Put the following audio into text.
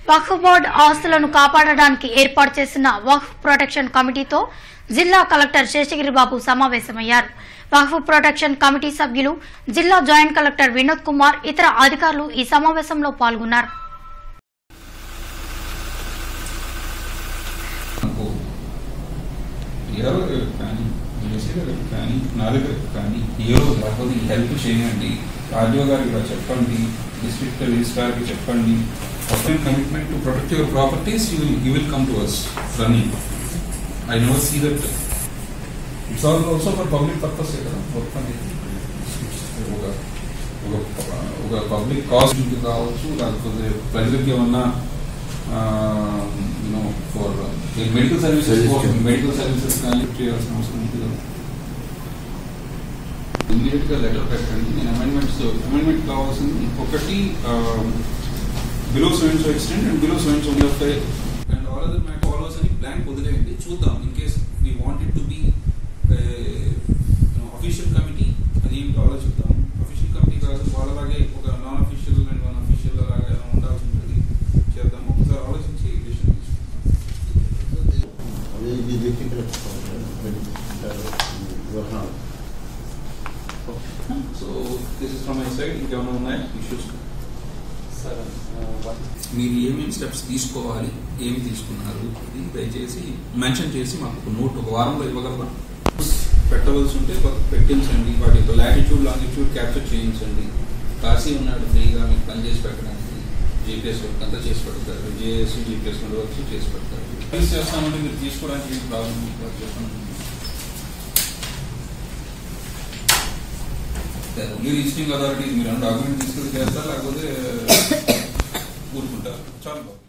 వక్ఫ్ board ఆస్తులను కాపాడడానికి ఏర్పాటు చేసిన వక్ఫ్ ప్రొటెక్షన్ కమిటీతో జిల్లా కలెక్టర్ శేషగిరి బాబు సమావేశమయ్యారు వక్ఫ్ ప్రొటెక్షన్ కమిటీ సభ్యులు జిల్లా జాయింట్ కలెక్టర్ వినోద్ కుమార్ ఇతర అధికారులు ఈ సమావేశంలో పాల్గొన్నారు నాకు ఎవరు కానీ మెసేజ్ గారికి కానీ నా దగ్గరికి కానీ ఏ రోజు రాకపోతే ఈ హెల్ప్ చేయండి ఆర్డీఓ గారికి ఇలా చెప్పండి డిస్ట్రిక్ట్ రిజిస్ట్రార్కి చెప్పండి commitment to protect your properties you will you will come to us running I never see that it's all also for public purpose కదా మొత్తం ఇది. ఒక ఒక ఒక పబ్లిక్ కాస్ట్ కావచ్చు లేకపోతే ప్రజలకి ఏమన్నా you know for medical services medical services కానీ చేయాల్సిన అవసరం ఉంది కదా ఇమీడియట్ గా లెటర్ పెట్టండి నేను అమెండ్మెంట్స్ అమెండ్మెంట్ కావాల్సింది ఒకటి below seven so extent and below seven so and all other mat follows అని ప్లాన్ వదిలేయండి చూద్దాం in case we wanted to be official committee అది ఏంటో ఆలోచిద్దాం అఫీషియల్ కమిటీ కాదు వాళ్ళలాగే ఒక non official and one official అలాగా ఏమైనా ఉండాల్సి ఉంటుంది చేద్దాం ఒకసారి ఆలోచించి డిసిషన్ అదే ఇది వ్యక్తిగత వ్యవహారం so this is from my side ఇంకేమైనా ఉన్నాయా ఇష్యూస్ సార్ మీరు ఏమేమి స్టెప్స్ తీసుకోవాలి ఏమి తీసుకున్నారు ఇది దయచేసి మెన్షన్ చేసి మాకు ఒక నోట్ ఒక వారంలో ఇవ్వగలరా పెట్టవలసి ఉంటే కొత్త పెట్టించండి వాటితో లాటిట్యూడ్ లాంగిట్యూడ్ క్యాప్చర్ చేయించండి కాశీ ఉన్నాడు ఫ్రీగా మీకు పని చేసి పెట్టడానికి జీపీఎస్ వర్క్ అంతా చేసి పెడతారు జేఎస్ జీపీఎస్ వర్క్ చేసి పెడతారు యూస్ చేస్తామంటే మీరు తీసుకోవడానికి ఏం ప్రాబ్లం మీకు అది చెప్పండి ఓన్లీ రిజిస్టింగ్ అథారిటీ మీరు డాక్యుమెంట్ తీసుకెళ్ళి చేస్తారు లేకపోతే ఊరుకుంటారు చాలు బాబు